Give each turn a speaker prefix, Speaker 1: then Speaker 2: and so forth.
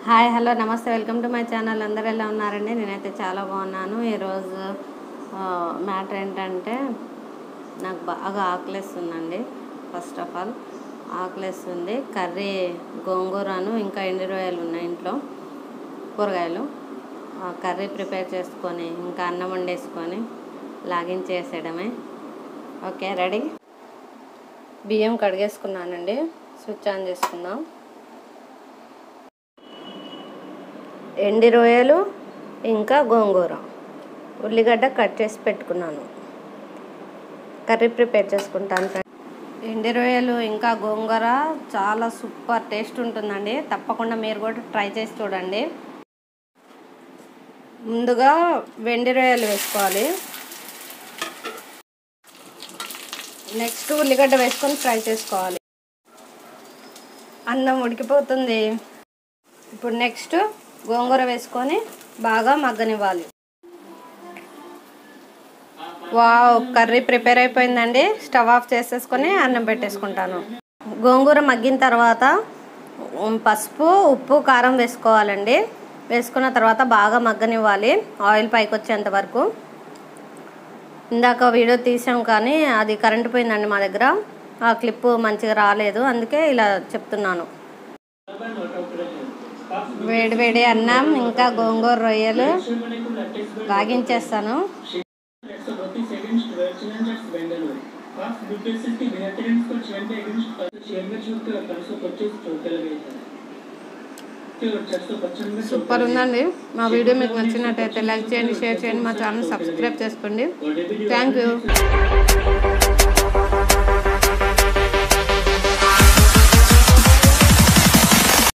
Speaker 1: hi hello నమస్తే welcome to my channel అందరు ఎలా ఉన్నారండి నేనైతే చాలా బాగున్నాను ఈరోజు మ్యాటర్ ఏంటంటే నాకు బాగా ఆకలిస్తుందండి ఫస్ట్ ఆఫ్ ఆల్ ఆకలిస్తుంది కర్రీ గోంగూరను ఇంకా ఎండి రొయ్యలు ఉన్నాయి ఇంట్లో కూరగాయలు ఆ కర్రీ ప్రిపేర్ చేసుకొని ఇంకా అన్నం వండేసుకొని లాగిన్ చేసేయడమే ఓకే రెడీ బియ్యం కడిగేసుకున్నానండి స్విచ్ ఆన్ చేసుకుందాం ఎండి రొయ్యలు ఇంకా గోంగూర ఉల్లిగడ్డ కట్ చేసి పెట్టుకున్నాను కర్రీ ప్రిపేర్ చేసుకుంటాను ఫ్రెండ్ ఎండి రొయ్యలు ఇంకా గోంగూర చాలా సూపర్ టేస్ట్ ఉంటుందండి తప్పకుండా మీరు కూడా ట్రై చేసి చూడండి ముందుగా వెండి రొయ్యలు వేసుకోవాలి నెక్స్ట్ ఉల్లిగడ్డ వేసుకొని ఫ్రై చేసుకోవాలి అన్నం ఉడికిపోతుంది ఇప్పుడు నెక్స్ట్ గోంగూర వేసుకొని బాగా మగ్గనివ్వాలి వావ్ కర్రీ ప్రిపేర్ అయిపోయిందండి స్టవ్ ఆఫ్ చేసేసుకొని అన్నం పెట్టేసుకుంటాను గోంగూర మగ్గిన తర్వాత ఉమ్, పసుపు ఉప్పు కారం వేసుకోవాలండి వేసుకున్న తర్వాత బాగా మగ్గనివ్వాలి ఆయిల్ పైకి వచ్చేంత వరకు ఇందాక వీడియో తీసాం కానీ అది కరెంట్ పోయిందండి మా దగ్గర ఆ క్లిప్ మంచిగా రాలేదు అందుకే ఇలా చెప్తున్నాను వేడి వేడి అన్నం ఇంకా గోంగూర రొయ్యలు లాగించేస్తాను సూపర్ ఉందండి మా వీడియో మీకు నచ్చినట్టయితే లైక్ చేయండి షేర్ చేయండి మా ఛానల్ సబ్స్క్రైబ్ చేసుకోండి థ్యాంక్ యూ